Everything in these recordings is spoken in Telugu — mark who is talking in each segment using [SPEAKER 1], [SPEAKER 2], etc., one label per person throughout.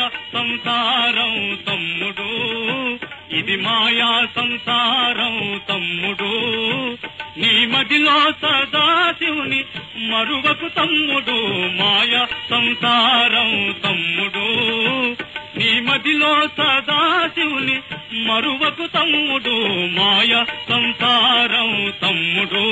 [SPEAKER 1] సంసారం తమ్ముడు ఇది మాయా సంసారం తమ్ముడు నీ మదిలో సదాశివుని మరువకు తమ్ముడు మాయా సంసారం తమ్ముడు నీ మదిలో సదాశివుని మరువకు తమ్ముడు మాయ సంసారం తమ్ముడు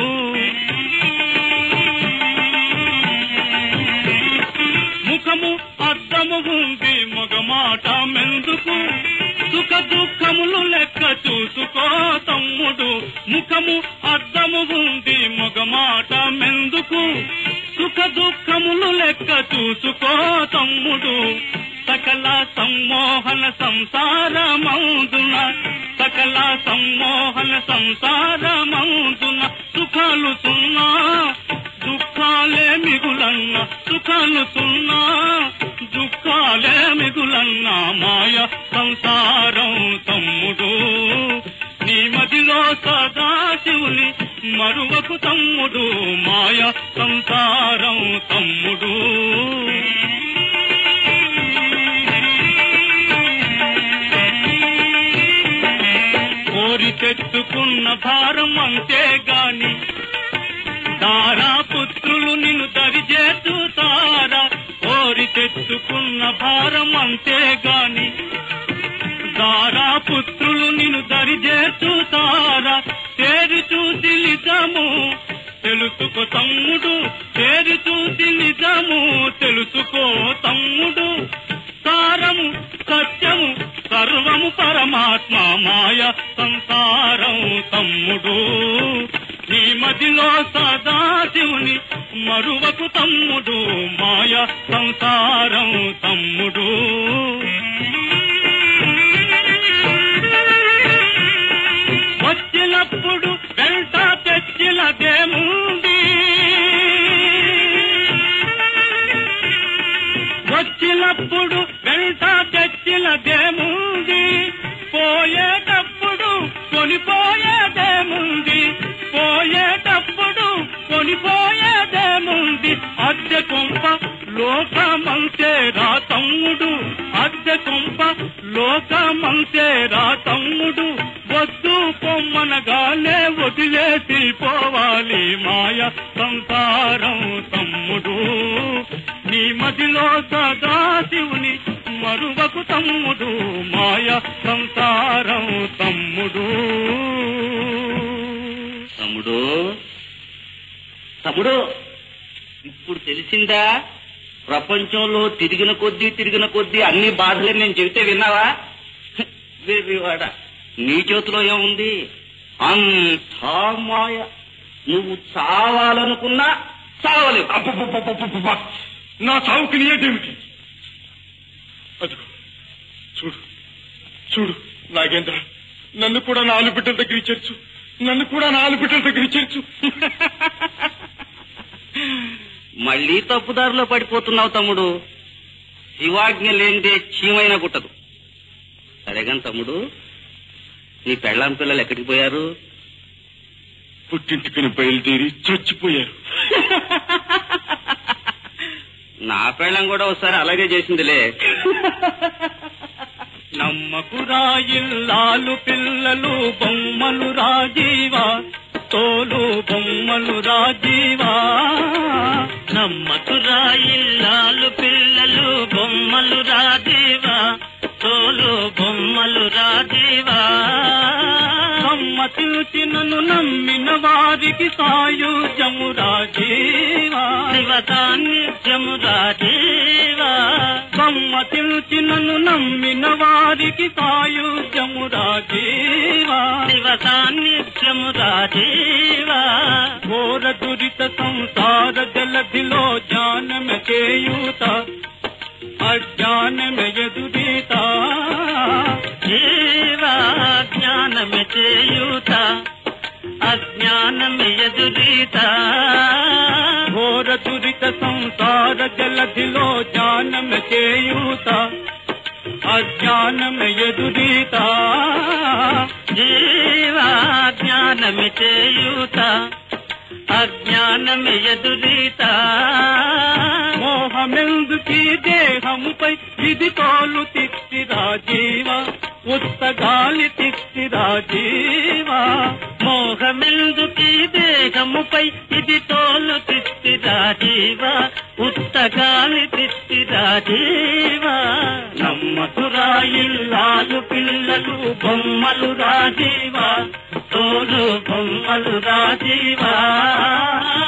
[SPEAKER 1] ముఖము అద్దము ఉంది మగమాట మెందుకు సుఖ దుఃఖములు లెక్క చూసుకో తమ్ముడు ముఖము అద్దము ఉంది మగమాట మెందుకు సుఖ దుఃఖములు లెక్క చూసుకో తమ్ముడు సకల సమ్మోహన సంసారమౌదున సకల సమ్మోహన సంసారమౌదున సుఖాలు సున్నా దుఃఖాలే మిగులన్న సుఖాలు సున్నా దుఃఖాలే మిగులన్న మాయ సంసారం తమ్ముడు నీ మదిలో సదాశివుని మరువకు తమ్ముడు మాయ సంసారం తమ్ముడు కోరి తెచ్చుకున్న భారం అంతే గాని దారా పుత్రులు నిన్ను దరిచేస్తారా కోరి తెచ్చుకున్న భారం అంతే గాని దారా పుత్రులు నిన్ను దరిచేస్తారా తేరి చూసి నిజము తెలుసుకో తమ్ముడు తేరి చూసి నిజము తెలుసుకో తమ్ముడు సారము సత్యము సర్వము పరమాత్మ మాయ సంసారం తమ్ముడు నీ మదిలో సదాశివుని మరువకు తమ్ముడు మాయ సంసారం తమ్ముడు వచ్చినప్పుడు వెంట తెచ్చినదేముంది వచ్చినప్పుడు వెంట తెచ్చినదేముంది పోయేటప్పుడు కొనిపోయేదేముంది పోయేటప్పుడు కొనిపోయేదేముంది అద్దె కొంప లోకమంతే రా తమ్ముడు అద్దె కొంప లోకమంతే రా తమ్ముడు వద్దు పొమ్మనగానే వదిలేసి పోవాలి మాయ సంసారం తమ్ముడు నీ మదిలో సదాశివుని మరువకు తమ్ముడు మాయ సంసారం తమ్ముడు
[SPEAKER 2] తమ్ముడు తమ్ముడు ఇప్పుడు తెలిసిందా ప్రపంచంలో తిరిగిన కొద్దీ తిరిగిన కొద్దీ అన్ని బాధలే నేను చెబితే విన్నావా వెర్రివాడ నీ చేతిలో ఏముంది అంతా మాయ నువ్వు చావాలనుకున్నా చావలేవు
[SPEAKER 3] అబ్బబ్బబ్బబ్బబ్బబ్బ! నా చావుకి నీ ఏంటేమిటి అదిగో చూడు చూడు నాగేంద్ర నన్ను కూడా నాలుగు బిడ్డల దగ్గర చేర్చు నన్ను కూడా నాలుగు బిడ్డల దగ్గర చేర్చు
[SPEAKER 2] మళ్ళీ తప్పుదారిలో పడిపోతున్నావు తమ్ముడు శివాజ్ఞ లేనిదే చీమైన గుట్టదు సరేగాని తమ్ముడు నీ పెళ్ళాం పిల్లలు ఎక్కడికి పోయారు
[SPEAKER 3] పుట్టింటికి బయలుదేరి చచ్చిపోయారు
[SPEAKER 2] నా పెళ్ళం కూడా ఒకసారి అలాగే చేసిందిలే
[SPEAKER 1] నమ్మకురా ఇల్లాలు పిల్లలు బొమ్మలు రాజీవా తోలు బొమ్మలు రాజీవా నమ్మకురా ఇల్లాలు పిల్లలు బొమ్మలు రాజీవా తోలు బొమ్మలు రాజీవా సమ్మతించినను నమ్మిన వారికి సాయుజము రాజీవా శివ సాన్నిధ్యము రాజీవా సమ్మతించినను నమ్మిన వారికి సాయుజము రాజీవా శివ సాన్నిధ్యము రాజీవా ఘోర దురిత సంసార జలధిలో జ్ఞానమ చేయూత అజ్ఞానమ ఎదురీత జీవా జ్ఞానమ చేయూత అజ్ఞానమ ఎదురీత ఘోర దురిత సంసార జలధిలో జ్ఞానమ చేయూత అజ్ఞానమ ఎదురీత జీవా జ్ఞానమి చేయూత అజ్ఞానమే ఎదురీత మోహమెందుకీ దేహముపై ఇది తోలు తిక్తిరా జీవ ఉత్తగాలి తిక్తిరా జీవ మోహమెందుకీ దేహముపై ఇది తోలు తిక్తిరా జీవ ఉత్తగాలి తిక్తిరా జీవ నమ్మకురా ఇల్లాలు పిల్లలు బొమ్మలు రాజీవా తోలు బొమ్మలు రాజీవా